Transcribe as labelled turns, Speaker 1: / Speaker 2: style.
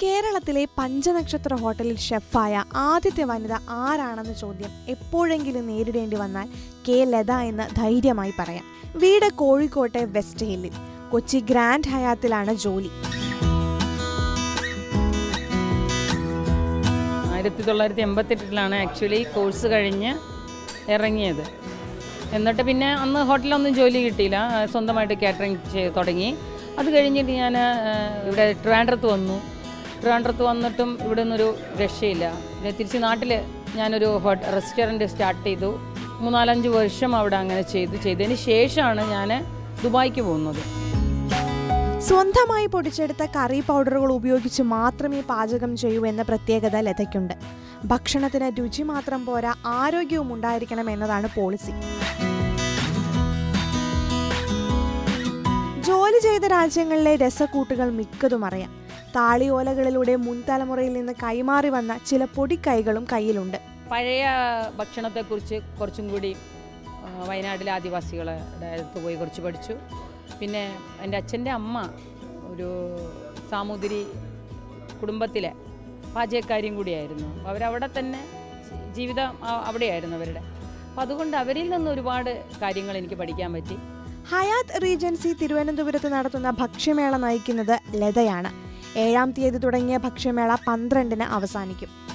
Speaker 1: കേരളത്തിലെ പഞ്ചനക്ഷത്ര ഹോട്ടലിൽ ഷെഫായ ആദ്യത്തെ വനിത ആരാണെന്ന ചോദ്യം എപ്പോഴെങ്കിലും നേരിടേണ്ടി വന്നാൽ കെ ലത എന്ന് ധൈര്യമായി പറയാം വീട് കോഴിക്കോട്ടെ വെസ്റ്റ് ഹില്ലിൽ കൊച്ചി ഗ്രാൻഡ് ഹയാത്തിലാണ് ജോലി
Speaker 2: ആയിരത്തി തൊള്ളായിരത്തി എൺപത്തെട്ടിലാണ് ആക്ച്വലി കോഴ്സ് കഴിഞ്ഞ് ഇറങ്ങിയത് എന്നിട്ട് പിന്നെ അന്ന് ഹോട്ടലൊന്നും ജോലി കിട്ടിയില്ല ആ, സ്വന്തമായിട്ട് കാറ്ററിംഗ് ചെയ്ത് തുടങ്ങി അത് കഴിഞ്ഞിട്ട് ഞാൻ ഇവിടെ ട്രിവാൻഡ്രത്ത് വന്നു ട്രിവാൻഡ്രത്ത് വന്നിട്ടും ഇവിടെ നിന്നൊരു രക്ഷയില്ല പിന്നെ തിരിച്ച് നാട്ടിൽ ഞാനൊരു ഹോട്ട റെസ്റ്റോറൻറ്റ് സ്റ്റാർട്ട് ചെയ്തു മൂന്നാലഞ്ച് വർഷം അവിടെ അങ്ങനെ ചെയ്തു ചെയ്തതിന് ശേഷമാണ് ഞാൻ ദുബായിക്ക് പോകുന്നത്
Speaker 1: സ്വന്തമായി പൊടിച്ചെടുത്ത കറി പൗഡറുകൾ ഉപയോഗിച്ച് മാത്രമേ പാചകം ചെയ്യൂ എന്ന പ്രത്യേകത ലതയ്ക്കുണ്ട് ഭക്ഷണത്തിന് രുചി മാത്രം പോരാ ആരോഗ്യവും ഉണ്ടായിരിക്കണം എന്നതാണ് പോളിസി ജോലി ചെയ്ത രാജ്യങ്ങളിലെ രസക്കൂട്ടുകൾ മിക്കതും അറിയാം താളിയോലകളിലൂടെ മുൻതലമുറയിൽ നിന്ന് കൈമാറി വന്ന ചില പൊടിക്കൈകളും കയ്യിലുണ്ട്
Speaker 2: പഴയ ഭക്ഷണത്തെക്കുറിച്ച് കുറച്ചും കൂടി ആ, വയനാട്ടിലെ ആദിവാസികളുടെ അടുത്ത് പോയി കുറച്ച് പഠിച്ചു പിന്നെ എൻ്റെ അച്ഛൻ്റെ അമ്മ ഒരു സാമൂതിരി കുടുംബത്തിലെ പാചകക്കാരിയും കൂടിയായിരുന്നു അപ്പോൾ അവരവിടെ തന്നെ ജീവിതം ആ, അവിടെയായിരുന്നു അവരുടെ അപ്പോൾ അതുകൊണ്ട് അവരിൽ നിന്ന് ഒരുപാട് കാര്യങ്ങൾ എനിക്ക് പഠിക്കാൻ പറ്റി
Speaker 1: ഹയാത്ത് റീജൻസി തിരുവനന്തപുരത്ത് നടത്തുന്ന ഭക്ഷ്യമേള നയിക്കുന്നത് ലതയാണ് ഏഴാം തീയതി തുടങ്ങിയ ഭക്ഷ്യമേള പന്ത്രണ്ടിന് അവസാനിക്കും